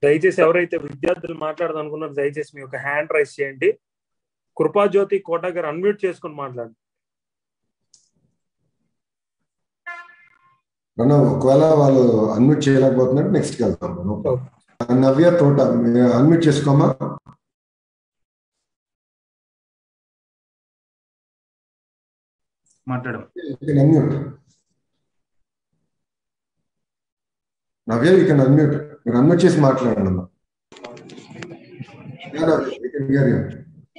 దయచేసి ఎవరైతే విద్యార్థులు మాట్లాడదాం అనుకున్నారో దయచేసి మీ యొక్క హ్యాండ్ రైస్ చేయండి కృపాజ్యోతి కోట గారు అన్మ్యూట్ చేసుకుని మాట్లాడండి మనం ఒకవేళ వాళ్ళు అన్మ్యూట్ చేయలేకపోతున్నట్టు నెక్స్ట్కి వెళ్తాం మనం నవ్య తోట అన్మ్యూట్ చేసుకోమా మాట్లాడం unmute Navya you can unmute మీరు అన్మ్యూట్ చేసి మాట్లాడండి అమ్మా Yeah, Navya, we can hear you.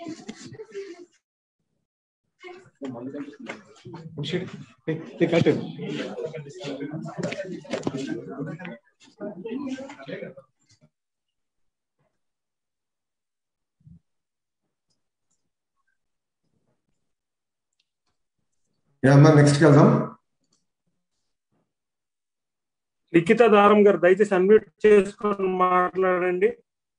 Yeah అమ్మా నెక్స్ట్కి వెళ్దాం లిఖిత దారం గారు దయచేసి అన్మ్యూట్ చేసుకొని మాట్లాడండి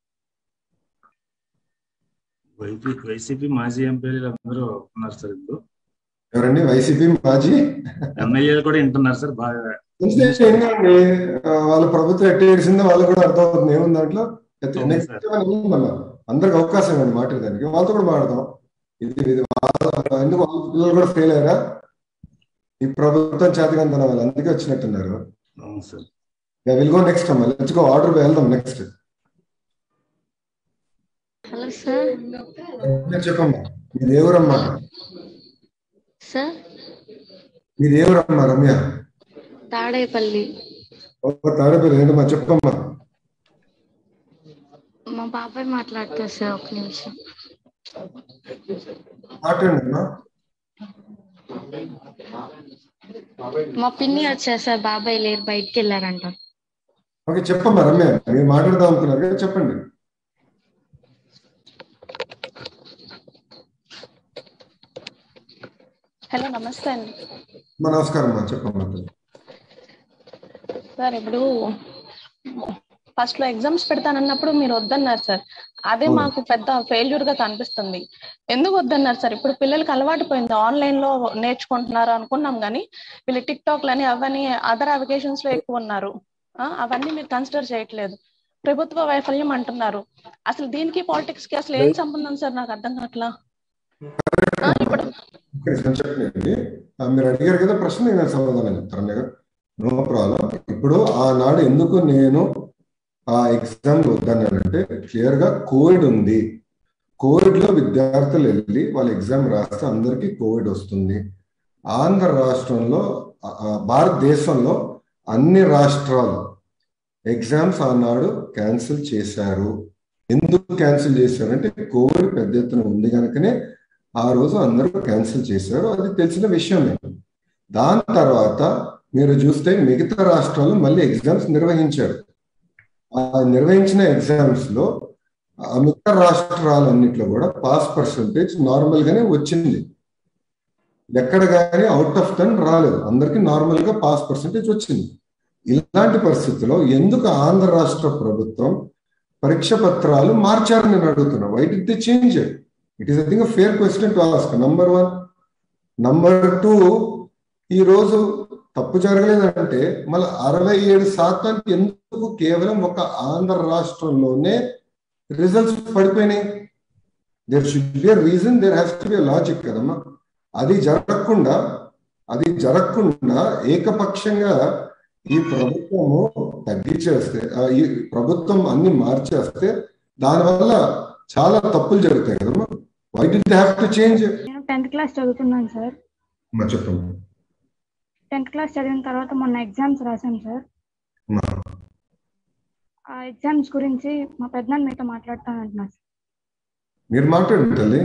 వైసీపీ వైసీపీ మాజీ ఎంపీలు అందరూ ఉన్నారు సార్ ఇప్పుడు ఎవరండి వైసీపీ మాజీ ఎమ్మెల్యేలు కూడా వింటున్నారు సార్ బాగా ఏంటండి వాళ్ళ ప్రభుత్వం ఎట్టి ఏడిసిందో వాళ్ళకి కూడా అర్థం అవుతుంది ఏముంది దాంట్లో ఎత్తి- అవును నెక్స్ట్ సార్. ఏమైనా ఉంది మళ్ళా అందరికి అవకాశం ఇవ్వండి మాట్లాడడానికి వాళ్ళతో కూడా మాట్లాడదాం ఇది ఇది వాళ్ళ- ఎందుకు వాళ్ళ పిల్లలు కూడా ఫెయిల్ అయ్యారా ఈ ప్రభుత్వం చేతకంతన వాళ్ళు అందుకే వచ్చినట్టున్నారు అవును సార్ విల్ గో నెక్స్ట్ అమ్మా లెట్స్ గో ఆర్డర్ వెళ్దాం నెక్స్ట్ హలో సార్ చెప్పమ్మా మీది ఏ ఊరమ్మా సార్ మీది ఏ ఊరమ్మా రమ్య తాడేపల్లి ఓ తాడేపల్లి ఏంటమ్మా చెప్పమ్మా మా బాబాయ్ మాట్లాడతారు సార్ ఒక నిమిషం మాట్లాడండి అమ్మా మా పిన్ని వచ్చారు సార్ బాబాయ్ లేరు బయటికి వెళ్ళారంట ఓకే చెప్పమ్మా రమ్య మీరు మాట్లాడదాం అనుకున్నారు కదా చెప్పండి హలో నమస్తే అండి అమ్మా నమస్కారం అమ్మా చెప్పమ్మా సార్ ఇప్పుడు ఫస్ట్ లో ఎగ్జామ్స్ పెడతానన్నప్పుడు మీరు వద్దన్నారు సార్ అదే అవును. మాకు పెద్ద ఫెయిల్యూర్ గా కనిపిస్తుంది ఎందుకు వద్దన్నారు సార్ ఇప్పుడు పిల్లలకి అలవాటు పోయింది ఆన్లైన్ లో నేర్చుకుంటున్నారు అనుకున్నాం కానీ వీళ్ళు టిక్ టాక్ లని అవన్నీ అదర్ అప్లికేషన్స్ లో ఎక్కువ ఉన్నారు ఆ, అవన్నీ మీరు కన్సిడర్ చేయట్లేదు ప్రభుత్వ వైఫల్యం అంటున్నారు అసలు దీనికి పాలిటిక్స్ కి అసలు ఏం సంబంధం సార్ నాకు అర్థం కావట్లా ఆ, ఇప్పుడు ఒక్క నిమిషం చెప్పండి ఆ, మీరు అడిగారు కదా ప్రశ్న నేను సమాధానం చెప్తాను మీరు నో ప్రాబ్లం ఇప్పుడు ఆనాడు ఎందుకు నేను ఆ ఎగ్జామ్ వద్దన్నానంటే క్లియర్ గా కోవిడ్ ఉంది కోవిడ్ లో విద్యార్థులు వెళ్ళి వాళ్ళ ఎగ్జామ్ రాస్తే అందరికీ కోవిడ్ వస్తుంది ఆంధ్ర రాష్ట్రంలో ఆ, ఆ, భారతదేశంలో అన్ని రాష్ట్రాలు ఎగ్జామ్స్ ఆనాడు క్యాన్సిల్ చేశారు ఎందుకు క్యాన్సిల్ చేశారంటే కోవిడ్ పెద్ద ఎత్తున ఉంది కనుకనే ఆ రోజు అందరూ క్యాన్సిల్ చేశారు అది తెలిసిన విషయమే దాని తర్వాత మీరు చూస్తే మిగతా రాష్ట్రాలు మళ్ళీ ఎగ్జామ్స్ నిర్వహించారు ఆ నిర్వహించిన ఎగ్జామ్స్ లో ఆ మిగతా రాష్ట్రాలన్నిట్లో కూడా పాస్ పర్సంటేజ్ నార్మల్ గానే వచ్చింది ఎక్కడ కానీ అవుట్ ఆఫ్ టెన్ రాలేదు అందరికి నార్మల్ గా పాస్ పర్సంటేజ్ వచ్చింది ఇలాంటి పరిస్థితుల్లో ఎందుకు ఆంధ్ర రాష్ట్ర ప్రభుత్వం పరీక్ష పత్రాలు మార్చారని నేను అడుగుతున్నా why did they change it is I think fair question to ask number one number two ఈ రోజు తప్పు జరగలేదంటే మళ్ళీ అరవై ఏడు శాతానికి ఎందుకు కేవలం ఒక ఆంధ్ర రాష్ట్రంలోనే రిజల్ట్స్ పడిపోయినాయి there should be reason there has to be logic కదమ్మా అది జరగకుండా అది జరగకుండా ఏకపక్షంగా ఈ ప్రభుత్వము తగ్గించేస్తే ఆ, ఈ ప్రభుత్వం అన్ని మార్చేస్తే దానివల్ల చాలా తప్పులు జరుగుతాయి కదమ్మా why they have to change నేను టెన్త్ క్లాస్ చదువుతున్నాను సార్ చెప్పండి టెన్త్ క్లాస్ చదివిన తర్వాత మొన్న ఎగ్జామ్స్ రాశాను సార్ అమ్మా. ఆ ఎగ్జామ్స్ గురించి మా పెద్దనాన్న మీతో మాట్లాడతానంటున్నారు సార్ మీరు మాట్లాడండి తల్లి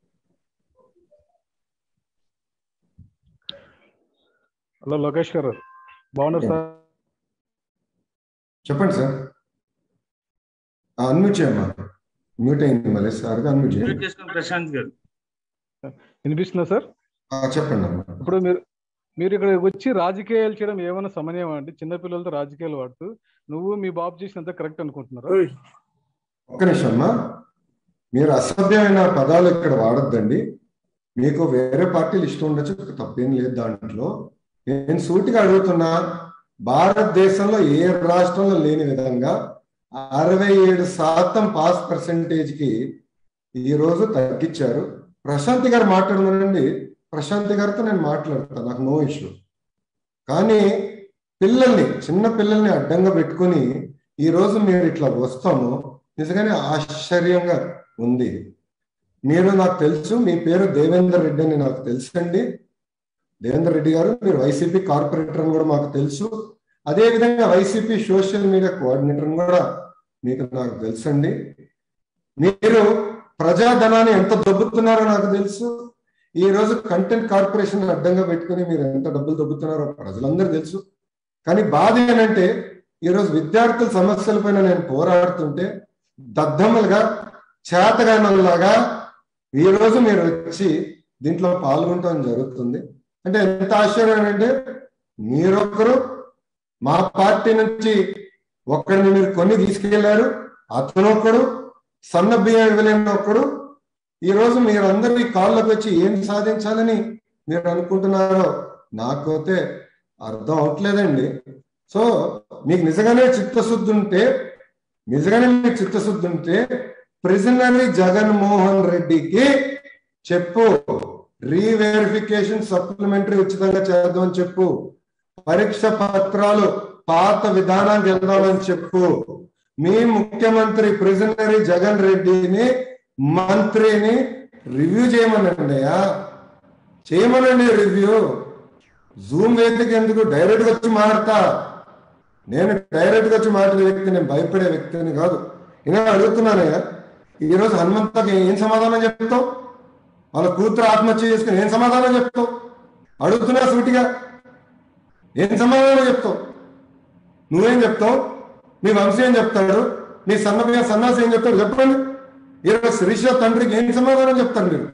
హలో లోకేష్ గారు బాగున్నారు సార్ చెప్పండి సార్ అన్మ్యూట్ చేయమ్మా మ్యూట్ అయింది మళ్ళీ సార్ అన్మ్యూట్ మ్యూట్ చేయండి చేసుకుని ప్రశాంత్ గారు వినిపిస్తుందా సార్ ఆ, చెప్పండి అమ్మా ఇప్పుడు మీరు మీరు ఇక్కడ వచ్చి రాజకీయాలు చేయడం ఏమైనా సమన్వయం అండి చిన్నపిల్లలతో రాజకీయాలు వాడుతూ నువ్వు మీ బాబు చేసినంత కరెక్ట్ అనుకుంటున్నారు ఓయ్, ఒక్క నిమిషం అమ్మా మీరు అసభ్యమైన పదాలు ఇక్కడ వాడొద్దండి మీకు వేరే పార్టీలు ఇష్టం ఉండొచ్చు తప్పేం లేదు దాంట్లో నేను సూటిగా అడుగుతున్నా భారతదేశంలో ఏ రాష్ట్రంలో లేని విధంగా అరవై ఏడు శాతం పాస్ పర్సంటేజ్ కి ఈ రోజు తగ్గించారు ప్రశాంతి గారు మాట్లాడమనండి ప్రశాంతి గారితో నేను మాట్లాడతాను నాకు నో ఇష్యూ కానీ పిల్లల్ని చిన్న పిల్లల్ని అడ్డంగా పెట్టుకొని ఈ రోజు మీరు ఇట్లా వస్తాము నిజంగానే ఆశ్చర్యంగా ఉంది మీరు నాకు తెలుసు మీ పేరు దేవేందర్ రెడ్డి అని నాకు తెలుసండి దేవేందర్ రెడ్డి గారు మీరు వైసీపీ కార్పొరేటర్ అని కూడా మాకు తెలుసు అదే విధంగా వైసీపీ సోషల్ మీడియా కోఆర్డినేటర్ అని కూడా మీకు నాకు తెలుసండి మీరు ప్రజాధనాన్ని ఎంత దొబ్బుతున్నారో నాకు తెలుసు ఈ రోజు కంటెంట్ కార్పొరేషన్ అడ్డంగా పెట్టుకుని మీరు ఎంత డబ్బులు దొబ్బుతున్నారో ప్రజలందరూ తెలుసు కానీ బాధ ఏంటంటే ఈ రోజు విద్యార్థుల సమస్యలపైన నేను పోరాడుతుంటే దద్దమ్మలుగా చేతగానలాగా ఈ రోజు మీరు వచ్చి దీంట్లో పాల్గొనడం జరుగుతుంది అంటే ఎంత ఆశ్చర్యం అంటే మీరొక్కరు మా పార్టీ నుంచి ఒక్కడిని మీరు కొన్ని తీసుకెళ్లారు అతను ఒక్కడు సన్న బియ్యం ఇవ్వలేని ఒక్కడు ఈ రోజు మీరందరూ ఈ కాళ్ళకు వచ్చి ఏం సాధించాలని మీరు అనుకుంటున్నారో నాకైతే అర్థం అవట్లేదండి సో మీకు నిజంగానే చిత్తశుద్ధి ఉంటే నిజంగానే మీకు చిత్తశుద్ధి ఉంటే ప్రిజనరీ జగన్మోహన్ రెడ్డికి చెప్పు రీవెరిఫికేషన్ సప్లిమెంటరీ ఉచితంగా చేద్దామని చెప్పు పరీక్ష పత్రాలు పాత విధానానికి వెళ్దామని చెప్పు మీ ముఖ్యమంత్రి ప్రిజనరీ జగన్ రెడ్డిని మంత్రిని రివ్యూ చేయమనండి అయ్యా చేయమనండి రివ్యూ జూమ్ వేదిక ఎందుకు డైరెక్ట్ గా వచ్చి మాట్లాడతా నేను డైరెక్ట్ గా వచ్చి మాట్లాడే వ్యక్తి నేను భయపడే వ్యక్తిని కాదు ఇలా అడుగుతున్నానయ్యా ఈ రోజు హనుమంతకి ఏం సమాధానం చెప్తావు వాళ్ళ కూతురు ఆత్మహత్య చేసుకుని ఏం సమాధానం చెప్తావు అడుగుతున్నా సూటిగా ఏం సమాధానం చెప్తావు నువ్వేం చెప్తావు మీ వంశీ ఏం చెప్తాడు నీ సన్న సన్నాసి ఏం చెప్తాడు చెప్పండి ఈరోజు శిరీష తండ్రికి ఏం సమాధానం చెప్తారు మీరు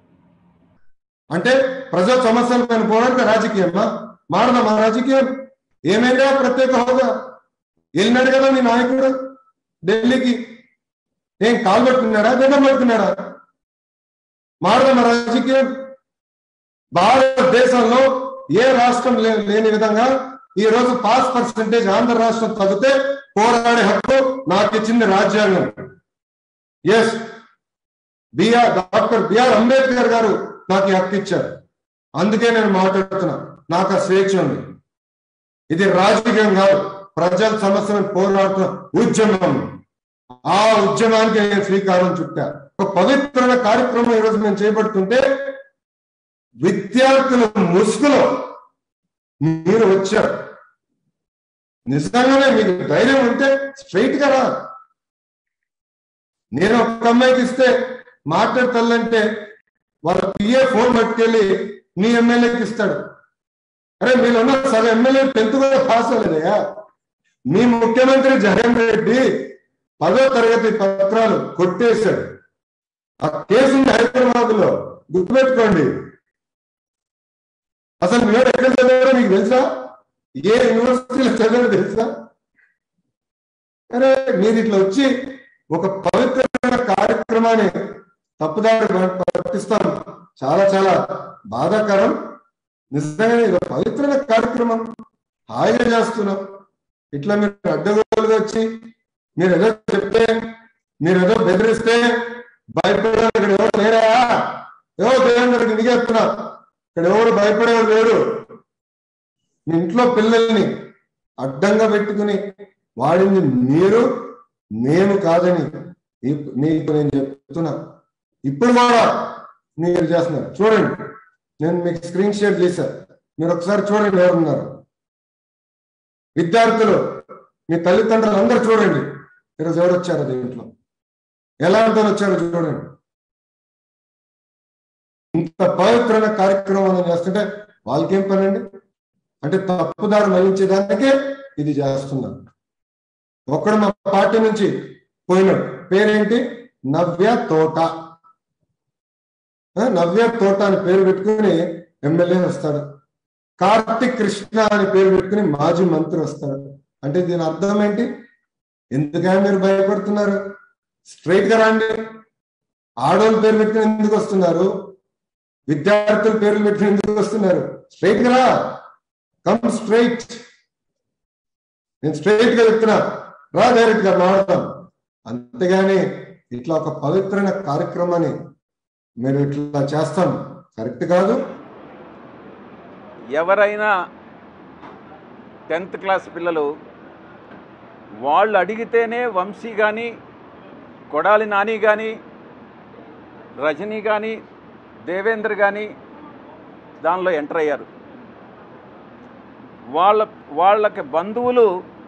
అంటే ప్రజా సమస్యల పైన పోరాడితే రాజకీయమా మారదా మా రాజకీయం ఏమైందా ప్రత్యేక హోదా వెళ్ళినాడు కదా మీ నాయకుడు ఢిల్లీకి ఏం కాలు పట్టుకున్నాడా దండం పట్టుకున్నాడా మారదా మా రాజకీయం భారతదేశంలో ఏ రాష్ట్రం లే- లేని విధంగా ఈ రోజు పాస్ పర్సంటేజ్ ఆంధ్ర రాష్ట్రం తగ్గితే పోరాడే హక్కు నాకు ఇచ్చింది రాజ్యాంగం S BR doctor BR Ambedkar garu నాకు ఈ హక్కు ఇచ్చారు అందుకే నేను మాట్లాడుతున్నా నాకు ఆ స్వేచ్ఛ ఉంది ఇది రాజకీయం కాదు ప్రజల సమస్యలను పోరాడుతున్న ఉద్యమం ఆ ఉద్యమానికి నేను శ్రీకారం చుట్టా ఒక పవిత్రమైన కార్యక్రమం ఈరోజు మేము చేపడుతుంటే విద్యార్థుల ముసుగులో మీరు వచ్చారు నిజంగానే మీకు ధైర్యం ఉంటే స్ట్రైట్ గా రా నేను ఒక అమ్మాయికి ఇస్తే మాట్లాడతానంటే వాళ్ళ పిఏ ఫోన్ పట్టుకెళ్ళి మీ ఎమ్మెల్యేకి ఇస్తాడు అరే మీరు ఉన్న సగం ఎమ్మెల్యే టెన్త్ కూడా పాస్ అవ్వలేదయా మీ ముఖ్యమంత్రి జగన్ రెడ్డి పదో తరగతి పత్రాలు కొట్టేశాడు ఆ కేసు ఉంది హైదరాబాద్ లో గుర్తుపెట్టుకోండి అసలు మీరు ఎక్కడ చదివారో మీకు తెలుసా ఏ యూనివర్సిటీలో చదివారో తెలుసా అరే మీరు ఇట్లా వచ్చి ఒక పవిత్రమైన కార్యక్రమాన్ని తప్పుదారి పట్టిస్తాం చాలా చాలా బాధాకరం నిజంగానే ఇది ఒక పవిత్రమైన కార్యక్రమం హాయిగా చేస్తున్నాం ఇట్లా మీరు అడ్డగోలుగా వచ్చి మీరు ఏదో చెప్తే మీరు ఏదో బెదిరిస్తే భయపడడానికి ఇక్కడ ఎవరు లేరా ఏవో దేవేంద్రకి ఇందుకే చెప్తున్నా ఇక్కడ ఎవరు భయపడేవారు లేరు మీ ఇంట్లో పిల్లల్ని అడ్డంగా పెట్టుకుని వాడింది మీరు మేము కాదని ఈ- మీకు నేను చెప్తున్నా ఇప్పుడు కూడా మీరు చేస్తున్నారు చూడండి నేను మీకు స్క్రీన్ షేర్ చేశాను మీరు ఒకసారి చూడండి ఎవరున్నారు విద్యార్థులు మీ తల్లిదండ్రులు అందరు చూడండి ఈరోజు ఎవరు వచ్చారు దీంట్లో ఎలాంటి వాళ్ళు వచ్చారో చూడండి ఇంత పవిత్రమైన కార్యక్రమాలు చేస్తుంటే వాళ్ళకేం పని అండి అంటే తప్పుదారి మళ్లించేదానికే ఇది చేస్తున్నారు ఒక్కడు మా పార్టీ నుంచి పోయినాడు పేరేంటి నవ్య తోట ఆ, నవ్య తోట అని పేరు పెట్టుకుని ఎమ్మెల్యే వస్తాడు కార్తిక్ కృష్ణ అని పేరు పెట్టుకుని మాజీ మంత్రి వస్తాడు అంటే దీని అర్థం ఏంటి ఎందుకని మీరు భయపడుతున్నారు స్ట్రైట్ గా రండి ఆడోళ్ళ పేరు పెట్టుకుని ఎందుకు వస్తున్నారు విద్యార్థుల పేర్లు పెట్టుకుని ఎందుకు వస్తున్నారు స్ట్రైట్ గా రా కమ్ స్ట్రైట్ నేను స్ట్రైట్ గా చెప్తున్నా రా డైరెక్ట్ గా మాట్లాడదాం అంతేగాని ఇట్లా ఒక పవిత్రమైన కార్యక్రమాన్ని మీరు ఇట్లా చేస్తాం కరెక్ట్ కాదు ఎవరైనా టెన్త్ క్లాస్ పిల్లలు వాళ్ళు అడిగితేనే వంశీ కానీ కొడాలి నాని కానీ రజనీ కానీ దేవేంద్ర కానీ దానిలో ఎంటర్ అయ్యారు వాళ్ళ వాళ్ళకి బంధువులు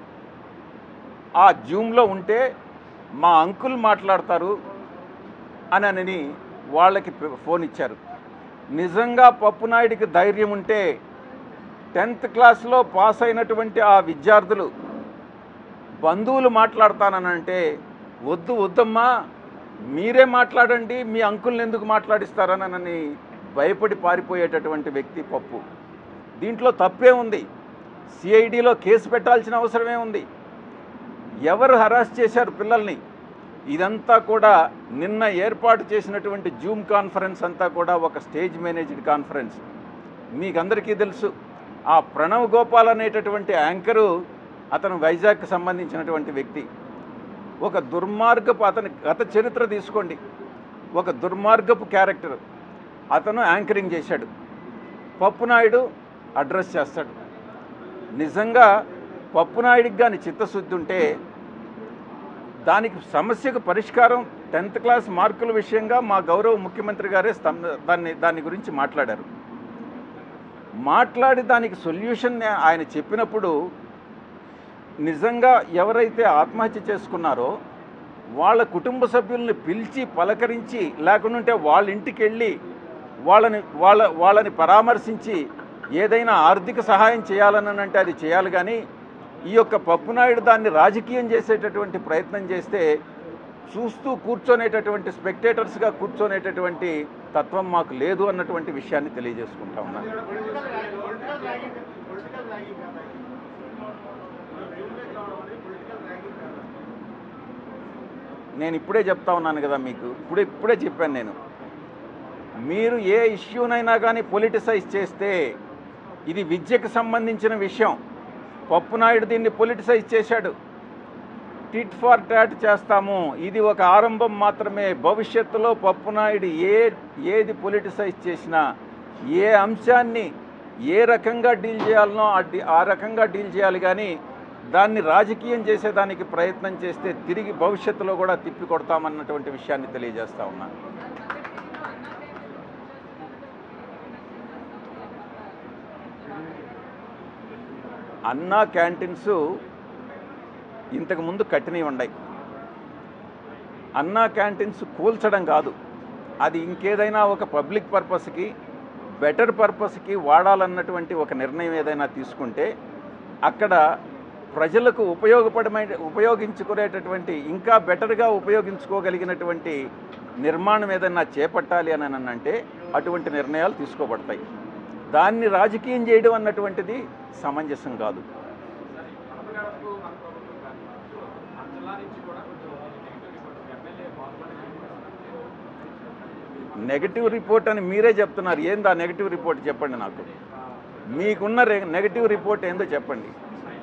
ఆ జూమ్లో ఉంటే మా అంకుల్ మాట్లాడతారు అని అని వాళ్ళకి ఫోన్ ఇచ్చారు నిజంగా పప్పునాయుడికి ధైర్యం ఉంటే టెన్త్ క్లాస్లో పాస్ అయినటువంటి ఆ విద్యార్థులు బంధువులు మాట్లాడతానంటే వద్దు వద్దమ్మా మీరే మాట్లాడండి మీ అంకుల్ని ఎందుకు మాట్లాడిస్తారనని భయపడి పారిపోయేటటువంటి వ్యక్తి పప్పు దీంట్లో తప్పే ఉంది సిఐడిలో కేసు పెట్టాల్సిన అవసరమే ఉంది ఎవరు హరాస్ చేశారు పిల్లల్ని ఇదంతా కూడా నిన్న ఏర్పాటు చేసినటువంటి జూమ్ కాన్ఫరెన్స్ అంతా కూడా ఒక స్టేజ్ మేనేజ్డ్ కాన్ఫరెన్స్ మీకందరికీ తెలుసు ఆ ప్రణవ్ గోపాల్ అనేటటువంటి యాంకరు అతను వైజాగ్కి సంబంధించినటువంటి వ్యక్తి ఒక దుర్మార్గపు అతని గత చరిత్ర తీసుకోండి ఒక దుర్మార్గపు క్యారెక్టర్ అతను యాంకరింగ్ చేశాడు పప్పునాయుడు అడ్రస్ చేస్తాడు నిజంగా పప్పునాయుడికి కానీ చిత్తశుద్ధి ఉంటే దానికి సమస్యకు పరిష్కారం టెన్త్ క్లాస్ మార్కుల విషయంగా మా గౌరవ ముఖ్యమంత్రి గారే స్తం- దాన్ని దాని గురించి మాట్లాడారు మాట్లాడి దానికి సొల్యూషన్ ఆయన చెప్పినప్పుడు నిజంగా ఎవరైతే ఆత్మహత్య చేసుకున్నారో వాళ్ళ కుటుంబ సభ్యుల్ని పిలిచి పలకరించి లేకుంటే వాళ్ళ ఇంటికి వెళ్ళి వాళ్ళని వాళ్ళ వాళ్ళని పరామర్శించి ఏదైనా ఆర్థిక సహాయం చేయాలని అంటే అది చేయాలి కానీ ఈ యొక్క పప్పునాయుడు దాన్ని రాజకీయం చేసేటటువంటి ప్రయత్నం చేస్తే చూస్తూ కూర్చొనేటటువంటి స్పెక్టేటర్స్గా కూర్చొనేటటువంటి తత్వం మాకు లేదు అన్నటువంటి విషయాన్ని తెలియజేసుకుంటా ఉన్నాను నేను ఇప్పుడే చెప్తా ఉన్నాను కదా మీకు ఇప్పుడే ఇప్పుడే చెప్పాను నేను మీరు ఏ ఇష్యూనైనా కానీ పొలిటిసైజ్ చేస్తే ఇది విద్యకు సంబంధించిన విషయం పప్పునాయుడు దీన్ని పొలిటిసైజ్ చేశాడు టిట్ ఫార్ టాట్ చేస్తాము ఇది ఒక ఆరంభం మాత్రమే భవిష్యత్తులో పప్పునాయుడు ఏ ఏది పొలిటిసైజ్ చేసినా ఏ అంశాన్ని ఏ రకంగా డీల్ చేయాలనో ఆ డి- ఆ రకంగా డీల్ చేయాలి కానీ దాన్ని రాజకీయం చేసేదానికి ప్రయత్నం చేస్తే తిరిగి భవిష్యత్తులో కూడా తిప్పి కొడతామన్నటువంటి విషయాన్ని తెలియజేస్తా ఉన్నాను అన్నా క్యాంటీన్స్ ఇంతకుముందు కట్టినవి ఉన్నాయి అన్నా క్యాంటీన్స్ కూల్చడం కాదు అది ఇంకేదైనా ఒక పబ్లిక్ పర్పస్కి బెటర్ పర్పస్కి వాడాలన్నటువంటి ఒక నిర్ణయం ఏదైనా తీసుకుంటే అక్కడ ప్రజలకు ఉపయోగపడమైన ఉపయోగించుకునేటటువంటి ఇంకా బెటర్గా ఉపయోగించుకోగలిగినటువంటి నిర్మాణం ఏదైనా చేపట్టాలి అని అని అంటే అటువంటి నిర్ణయాలు తీసుకోబడతాయి దాన్ని రాజకీయం చేయడం అన్నటువంటిది సమంజసం కాదు నెగటివ్ రిపోర్ట్ అని మీరే చెప్తున్నారు ఏంది ఆ నెగటివ్ రిపోర్ట్ చెప్పండి నాకు మీకున్న నెగటివ్ రిపోర్ట్ ఏందో చెప్పండి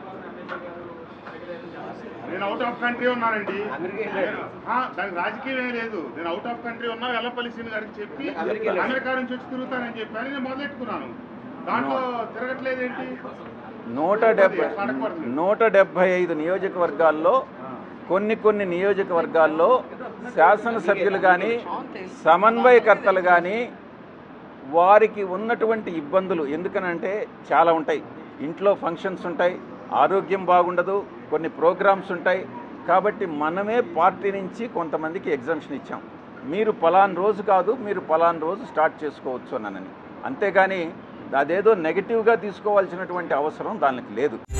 నేను అవుట్ ఆఫ్ కంట్రీ ఉన్నానండి ఆ, దానికి రాజకీయం ఏం లేదు నేను అవుట్ ఆఫ్ కంట్రీ ఉన్నా వెల్లపల్లి శ్రీని గారికి చెప్పి అమెరికా నుంచి వచ్చి తిరుగుతానని చెప్పాను నేను మొదలెట్టుకున్నాను దాంట్లో తిరగట్లేదేంటి నూట డెబ్బై నూట డెబ్బై ఐదు నియోజకవర్గాల్లో కొన్ని కొన్ని నియోజకవర్గాల్లో శాసనసభ్యులు కానీ సమన్వయకర్తలు కానీ వారికి ఉన్నటువంటి ఇబ్బందులు ఎందుకనంటే చాలా ఉంటాయి ఇంట్లో ఫంక్షన్స్ ఉంటాయి ఆరోగ్యం బాగుండదు కొన్ని ప్రోగ్రామ్స్ ఉంటాయి కాబట్టి మనమే పార్టీ నుంచి కొంతమందికి ఎగ్జామ్షన్ ఇచ్చాం మీరు పలాన్ రోజు కాదు మీరు పలాన్ రోజు స్టార్ట్ చేసుకోవచ్చు అన్నానని అంతేగాని అదేదో నెగిటివ్గా తీసుకోవాల్సినటువంటి అవసరం దానికి లేదు